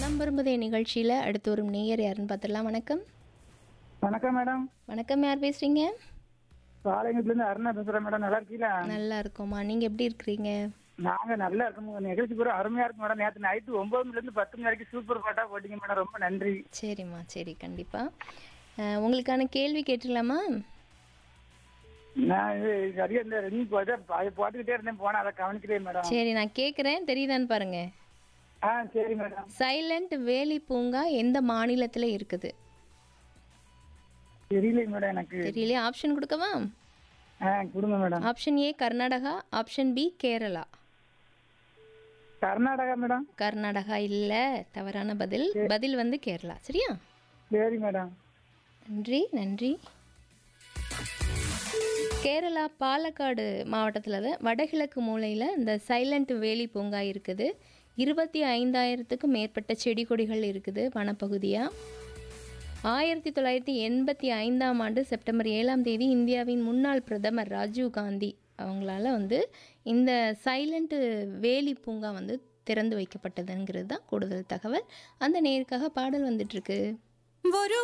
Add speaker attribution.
Speaker 1: மனம் விரும்புதே நிகழ்ச்சியில் அடுத்து ஒரு நேயர் யாருன்னு பார்த்துடலாம் வணக்கம்
Speaker 2: வணக்கம் மேடம்
Speaker 1: வணக்கம் யார் பேசுறீங்க
Speaker 2: பாளையங்கத்துல இருந்து அருணா பேசுறேன் மேடம் நல்லா இருக்கீங்களா
Speaker 1: நல்லா இருக்கோம்மா நீங்கள் எப்படி இருக்கிறீங்க
Speaker 2: நாங்க நல்லா இருக்கோம் உங்க நிகழ்ச்சி கூட அருமையா இருக்கு மேடம் நேற்று நைட்டு ஒன்பது மணில இருந்து பத்து மணி வரைக்கும் சூப்பர் பாட்டா போட்டீங்க மேடம் ரொம்ப நன்றி
Speaker 1: சரிம்மா சரி கண்டிப்பாக உங்களுக்கான கேள்வி கேட்டுடலாமா
Speaker 2: நான் இது சரியா இந்த ரிங் போட்டு அதை போட்டுக்கிட்டே இருந்தேன் போனேன் அதை கவனிக்கிறேன் மேடம்
Speaker 1: சரி நான் கேட்குறேன் தெரியுதான்னு பாருங்க
Speaker 2: ஆ சரி மேடம்
Speaker 1: சைலண்ட் வேலி பூங்கா எந்த மாநிலத்தில் இருக்குது
Speaker 2: தெரியல மேடம் எனக்கு
Speaker 1: தெரியலையே ஆப்ஷன் கொடுக்கவா
Speaker 2: ஆ கொடுங்க madam
Speaker 1: option A Karnataka option B Kerala
Speaker 2: Karnataka madam
Speaker 1: Karnataka இல்லை தவறான பதில் பதில் வந்து கேரளா சரியா
Speaker 2: சரி மேடம்
Speaker 1: நன்றி நன்றி கேரளா பாலக்காடு மாவட்டத்தில் தான் வடகிழக்கு மூலையில் இந்த சைலண்ட் வேலி பூங்கா இருக்குது இருபத்தி ஐந்தாயிரத்துக்கும் மேற்பட்ட செடி கொடிகள் இருக்குது வனப்பகுதியாக ஆயிரத்தி தொள்ளாயிரத்தி எண்பத்தி ஐந்தாம் ஆண்டு செப்டம்பர் ஏழாம் தேதி இந்தியாவின் முன்னாள் பிரதமர் ராஜீவ் காந்தி அவங்களால வந்து இந்த சைலண்ட் வேலி பூங்கா வந்து திறந்து வைக்கப்பட்டதுங்கிறது தான் கூடுதல் தகவல் அந்த நேருக்காக பாடல் வந்துட்டுருக்கு
Speaker 3: ஒரு